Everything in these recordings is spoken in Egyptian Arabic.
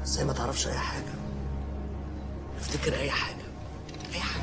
زي ما تعرفش اي حاجه افتكر اي حاجه اي حاجه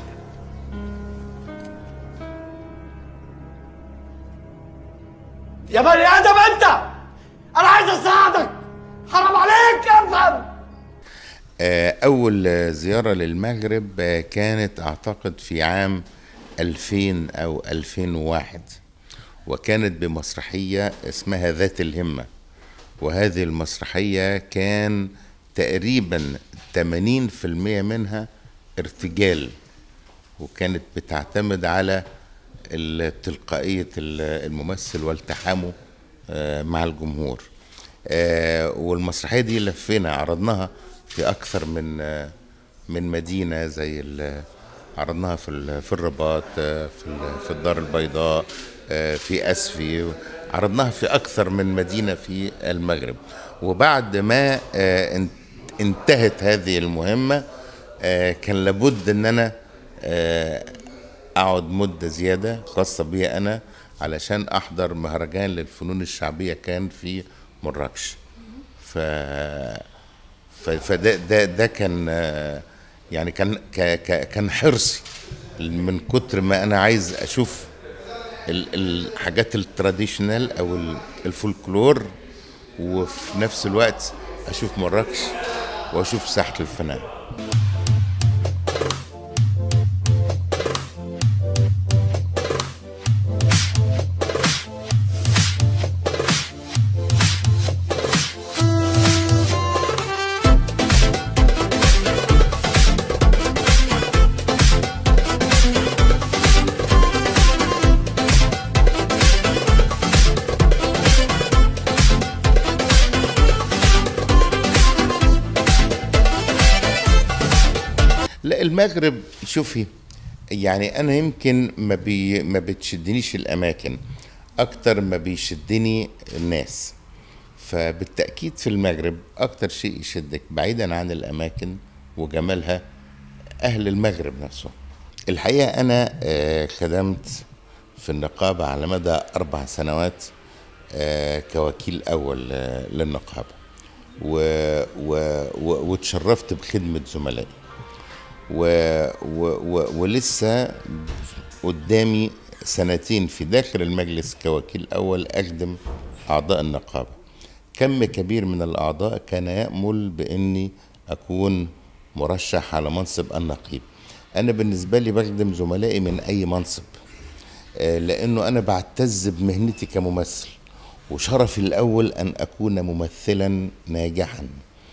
يا بني ادم انت انا عايز اساعدك حرام عليك افهم آه، أول آه، زيارة للمغرب آه، كانت أعتقد في عام 2000 أو 2001 وكانت بمسرحية اسمها ذات الهمة وهذه المسرحية كان تقريبا 80% منها ارتجال وكانت بتعتمد على ال- تلقائية ال- الممثل والتحامه آه، مع الجمهور آه، والمسرحية دي لفينا عرضناها في أكثر من آه، من مدينة زي ال- عرضناها في ال- في الرباط آه، في ال- في الدار البيضاء آه، في أسفي عرضناها في أكثر من مدينة في المغرب وبعد ما آه، ان- انتهت هذه المهمة آه، كان لابد ان انا آه، اقعد مده زياده خاصه بي انا علشان احضر مهرجان للفنون الشعبيه كان في مراكش ف ف- فده ده ده كان آه، يعني كان ك- ك- كان حرصي من كتر ما انا عايز اشوف ال- الحاجات التراديشنال او ال- الفولكلور وفي نفس الوقت اشوف مراكش واشوف ساحه الفنان لا المغرب شوفي يعني انا يمكن ما بي ما بتشدنيش الاماكن اكتر ما بيشدني الناس فبالتاكيد في المغرب اكتر شيء يشدك بعيدا عن الاماكن وجمالها اهل المغرب نفسهم الحقيقه انا آه، خدمت في النقابه على مدى اربع سنوات آه، كوكيل اول آه، للنقابه و و و وتشرفت بخدمه زملائي و و و ولسه قدامي سنتين في داخل المجلس كوكيل أول أخدم أعضاء النقابة كم كبير من الأعضاء كان يأمل بإني أكون مرشح على منصب النقيب أنا بالنسبة لي بخدم زملائي من أي منصب آه، لأنه أنا بعتز بمهنتي كممثل وشرفي الأول أن أكون ممثلا ناجحا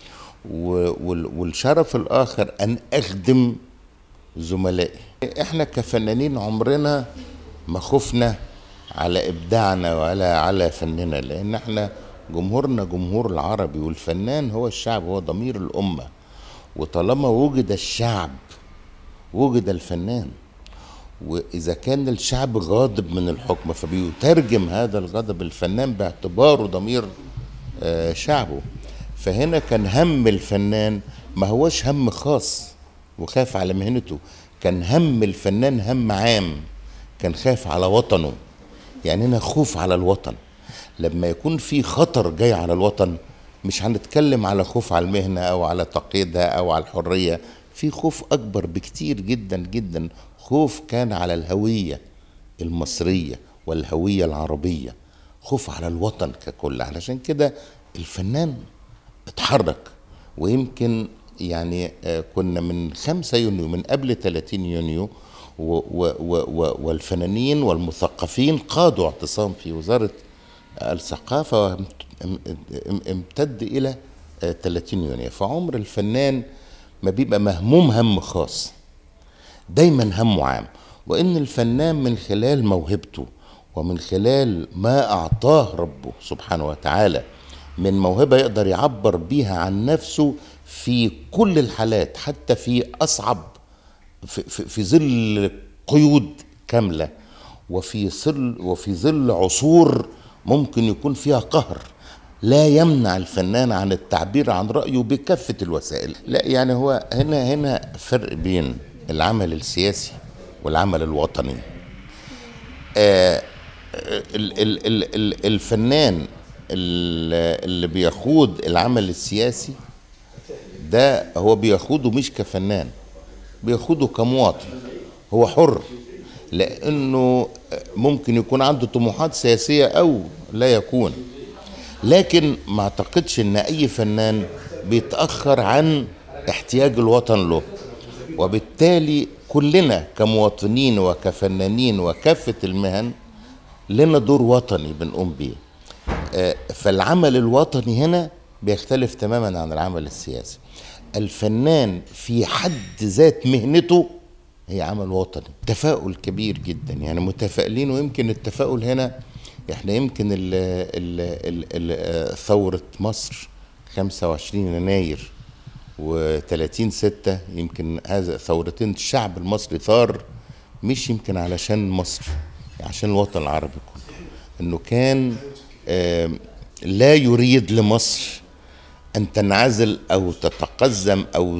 و- وال- والشرف الآخر أن أخدم زملائي إحنا كفنانين عمرنا ما خفنا على إبداعنا ولا على فننا لأن إحنا جمهورنا جمهور العربي والفنان هو الشعب هو ضمير الأمة وطالما وجد الشعب وجد الفنان وإذا كان الشعب غاضب من الحكم فبيترجم هذا الغضب الفنان باعتباره ضمير آه، شعبه فهنا كان هم الفنان ما هوش هم خاص وخاف على مهنته كان هم الفنان هم عام كان خاف على وطنه يعني هنا خوف على الوطن لما يكون في خطر جاي على الوطن مش هنتكلم على خوف على المهنة أو على تقييدها أو على الحرية في خوف أكبر بكتير جدا جدا خوف كان على الهوية المصرية والهوية العربية خوف على الوطن ككل علشان كده الفنان اتحرك ويمكن يعني آه، كنا من 5 يونيو من قبل 30 يونيو و و و و والفنانين والمثقفين قادوا اعتصام في وزارة الثقافة وام- ام- ام- امتد إلى آه، 30 يونيو فعمر الفنان ما بيبقى مهموم هم خاص دايما همه عام وان الفنان من خلال موهبته ومن خلال ما اعطاه ربه سبحانه وتعالى من موهبه يقدر يعبر بيها عن نفسه في كل الحالات حتى في اصعب في, في, في ظل قيود كامله وفي ظل وفي ظل عصور ممكن يكون فيها قهر لا يمنع الفنان عن التعبير عن رأيه بكافة الوسائل لا يعني هو هنا هنا فرق بين العمل السياسي والعمل الوطني آه ال ال ال ال الفنان ال- اللي بيخوض العمل السياسي ده هو بيخوضه مش كفنان بيخوضه كمواطن هو حر لانه ممكن يكون عنده طموحات سياسيه او لا يكون لكن ما اعتقدش ان اي فنان بيتاخر عن احتياج الوطن له وبالتالي كلنا كمواطنين وكفنانين وكافه المهن لنا دور وطني بنقوم بيه آه، فالعمل الوطني هنا بيختلف تماما عن العمل السياسي الفنان في حد ذات مهنته هي عمل وطني تفاؤل كبير جدا يعني متفائلين ويمكن التفاؤل هنا احنا يمكن ال ال ال ال ثورة مصر 25 يناير و30 ستة يمكن هذا ثورتين الشعب المصري ثار مش يمكن علشان مصر عشان الوطن العربي كله انه كان آم، لا يريد لمصر ان تنعزل او تتقزم او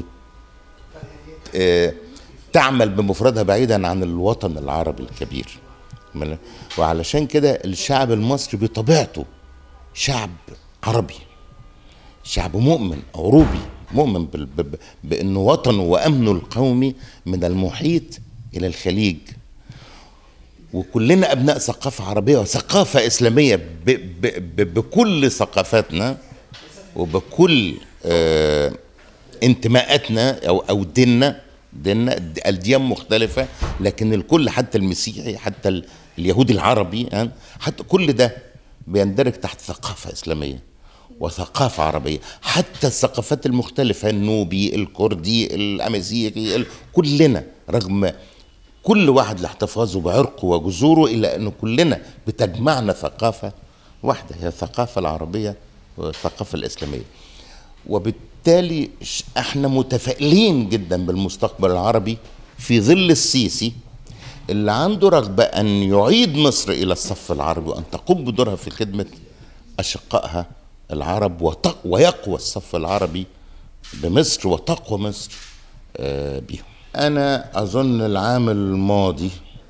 آه، تعمل بمفردها بعيدا عن الوطن العربي الكبير من- وعلشان كده الشعب المصري بطبيعته شعب عربي شعب مؤمن عروبي مؤمن بال- ب- ب- بأنه وطنه وأمنه القومي من المحيط إلى الخليج وكلنا أبناء ثقافة عربية وثقافة إسلامية ب ب ب بكل ثقافاتنا وبكل آه انتماءاتنا أو أو ديننا ديننا الديان مختلفة لكن الكل حتى المسيحي حتى ال- اليهودي العربي آه، حتى كل ده بيندرج تحت ثقافة إسلامية وثقافة عربية حتى الثقافات المختلفة النوبي الكردي الأمازيغي ال- كلنا رغم كل واحد لاحتفاظه بعرقه وجذوره إلا أنه كلنا بتجمعنا ثقافة واحدة هي الثقافة العربية والثقافة الإسلامية وبالتالي ش- احنا متفائلين جدا بالمستقبل العربي في ظل السيسي اللي عنده رغبة أن يعيد مصر إلى الصف العربي وأن تقوم بدورها في خدمة أشقائها العرب وت- ويقوى الصف العربي بمصر وتقوى مصر آه، بيهم أنا أظن العام الماضي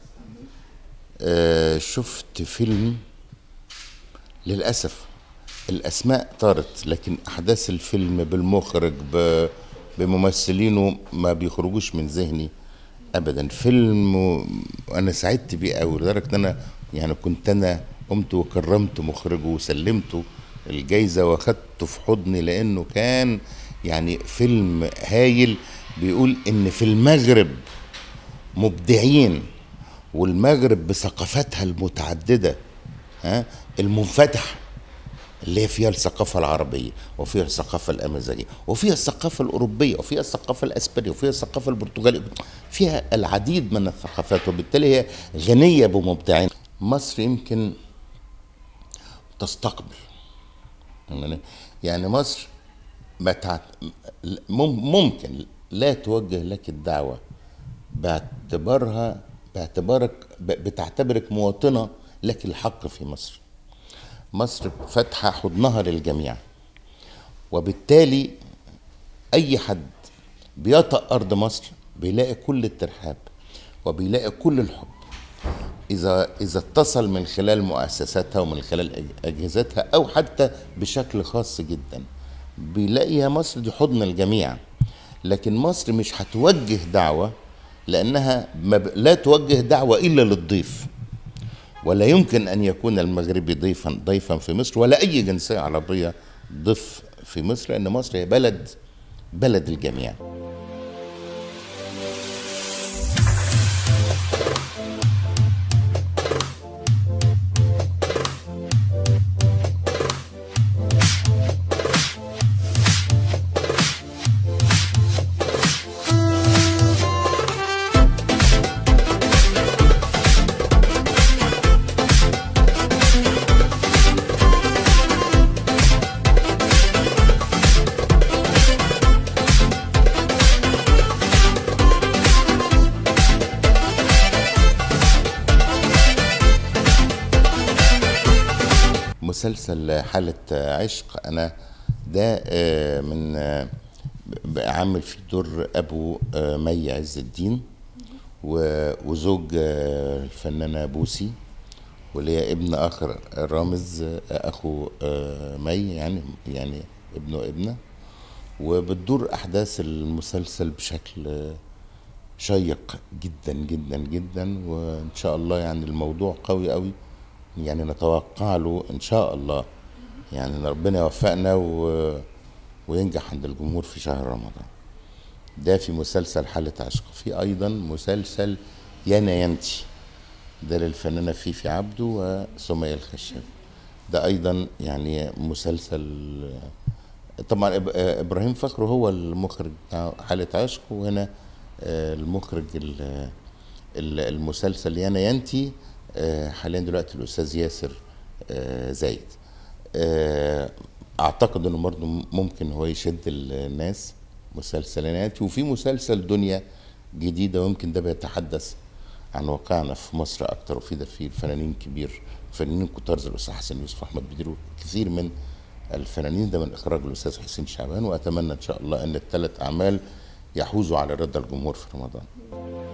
آه، شفت فيلم للأسف الأسماء طارت لكن أحداث الفيلم بالمخرج ب- بممثلينه ما بيخرجوش من ذهني أبدا فيلم و- وأنا سعدت بيه أوي لدرجة إن أنا يعني كنت أنا قمت وكرمت مخرجه وسلمته الجايزة وأخدته في حضني لأنه كان يعني فيلم هايل بيقول إن في المغرب مبدعين والمغرب بثقافاتها المتعددة ها المنفتحة اللي هي فيها الثقافة العربية وفيها الثقافة الأمازيغية وفيها الثقافة الأوروبية وفيها الثقافة الأسبانية وفيها الثقافة البرتغالية فيها العديد من الثقافات وبالتالي هي غنية بمبدعين مصر يمكن تستقبل يعني- يعني مصر ما تعت... مم- ممكن لا توجه لك الدعوة باعتبارها باعتبارك ب- بتعتبرك مواطنة لك الحق في مصر مصر فاتحة حضنها للجميع وبالتالي أي حد بيطأ أرض مصر بيلاقي كل الترحاب وبيلاقي كل الحب إذا إذا اتصل من خلال مؤسساتها ومن خلال أج- أجهزتها أو حتى بشكل خاص جدا بيلاقيها مصر دي حضن الجميع لكن مصر مش هتوجه دعوة لأنها ما ب- لا توجه دعوة إلا للضيف ولا يمكن ان يكون المغربي ضيفا ضيفا في مصر ولا اي جنسيه عربيه ضيف في مصر لان مصر هي بلد بلد الجميع مسلسل حالة عشق أنا ده آه، من آه، ب- عامل فيه دور أبو آه، مي عز الدين و- وزوج آه، الفنانة بوسي وليا ابن آخر رامز آه، أخو آه، مي يعني يعني ابنه ابنه وبتدور احداث المسلسل بشكل شيق جدا جدا جدا وان شاء الله يعني الموضوع قوي قوي يعني نتوقع له ان شاء الله يعني إن ربنا يوفقنا و... وينجح عند الجمهور في شهر رمضان ده في مسلسل حالة عشق في ايضا مسلسل يانا ينتي ده للفنانة فيفي عبده وسمية الخشاب ده ايضا يعني مسلسل طبعا إب- ابراهيم فخر هو المخرج بتاع حالة عشق وهنا آه، المخرج ال- ال- المسلسل يانا ينتي آه، حاليا دلوقتي الاستاذ ياسر آه، زايد آه، اعتقد انه برضه ممكن هو يشد الناس مسلسلات وفي مسلسل دنيا جديده ويمكن ده بيتحدث عن واقعنا في مصر اكتر وفي ده فيه الفنانين كبير فنانين كتار زي الاستاذ حسن يوسف احمد بدير وكثير من الفنانين ده من اخراج الاستاذ حسين شعبان واتمنى ان شاء الله ان الثلاث اعمال يحوزوا على رضا الجمهور في رمضان